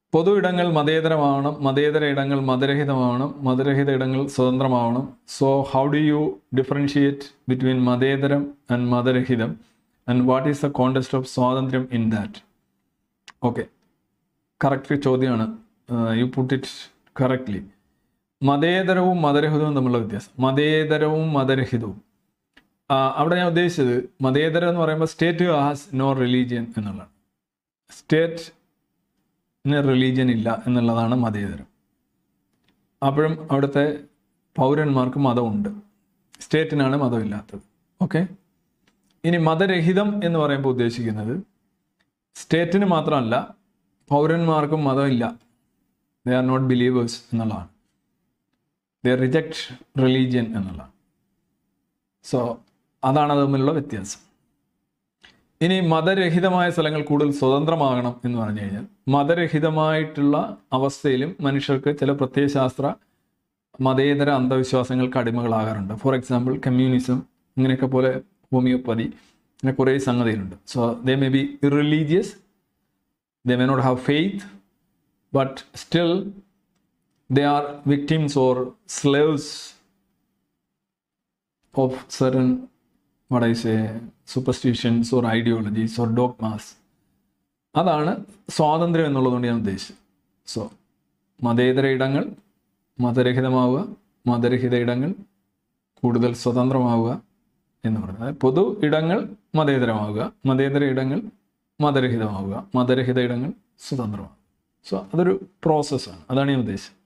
പൊതു ഇടങ്ങൾ മതേതരമാവണം മതേതര ഇടങ്ങൾ മതരഹിതമാവണം മതരഹിത ഇടങ്ങൾ സ്വതന്ത്രമാവണം so how do you differentiate between മതേതരം ആൻഡ് മതരഹിതം and what is the context of സ്വാതന്ത്ര്യം ഇൻ ദാറ്റ് ഓക്കെ കറക്റ്റ് ചോദ്യമാണ് യു പുട്ട് ഇറ്റ് കറക്റ്റ്ലി മതേതരവും മതരഹിതവും തമ്മിലുള്ള വ്യത്യാസം മതേതരവും മതരഹിതവും ആ, അവിടെ ഞാൻ ഉദ്ദേശിച്ചത് മതേതരം എന്ന് പറയുമ്പോൾ സ്റ്റേറ്റ് ഹാസ് നോ റിലീജിയൻ എന്നുള്ളതാണ് സ്റ്റേറ്റിന് റിലീജിയൻ ഇല്ല എന്നുള്ളതാണ് മതേതരം അപ്പോഴും അവിടുത്തെ പൗരന്മാർക്ക് മതമുണ്ട് സ്റ്റേറ്റിനാണ് മതമില്ലാത്തത് ഓക്കെ ഇനി മതരഹിതം എന്ന് പറയുമ്പോൾ ഉദ്ദേശിക്കുന്നത് സ്റ്റേറ്റിന് മാത്രമല്ല പൗരന്മാർക്കും മതമില്ല ദേ ആർ നോട്ട് ബിലീവേഴ്സ് എന്നുള്ളതാണ് ദേ റിജക്ട് റിലീജിയൻ എന്നുള്ളതാണ് സോ അതാണ് അത് തമ്മിലുള്ള വ്യത്യാസം ഇനി മതരഹിതമായ സ്ഥലങ്ങൾ കൂടുതൽ സ്വതന്ത്രമാകണം എന്ന് പറഞ്ഞു കഴിഞ്ഞാൽ മതരഹിതമായിട്ടുള്ള അവസ്ഥയിലും മനുഷ്യർക്ക് ചില പ്രത്യയശാസ്ത്ര മതേതര അന്ധവിശ്വാസങ്ങൾക്ക് അടിമകളാകാറുണ്ട് ഫോർ എക്സാമ്പിൾ കമ്മ്യൂണിസം ഇങ്ങനെയൊക്കെ പോലെ ഹോമിയോപ്പതി അങ്ങനെ കുറേ സംഗതികളുണ്ട് so they may be irreligious they may not have faith but still they are victims or slaves of certain what I say superstitions or ideologies or dogmas അതാണ് സ്വാതന്ത്ര്യം എന്നുള്ളതുകൊണ്ട് ഞാൻ ഉദ്ദേശിച്ചത് സോ മതേതര ഇടങ്ങൾ മതരഹിതമാവുക മതരഹിത ഇടങ്ങൾ കൂടുതൽ സ്വതന്ത്രമാവുക എന്ന് പറയുന്നത് അതായത് പൊതു ഇടങ്ങൾ മതേതരമാവുക മതേതര ഇടങ്ങൾ മതരഹിതമാവുക മതരഹിത ഇടങ്ങൾ സ്വതന്ത്രമാവുക സോ അതൊരു പ്രോസസ്സാണ് അതാണ് ഞാൻ ഉദ്ദേശിച്ചത്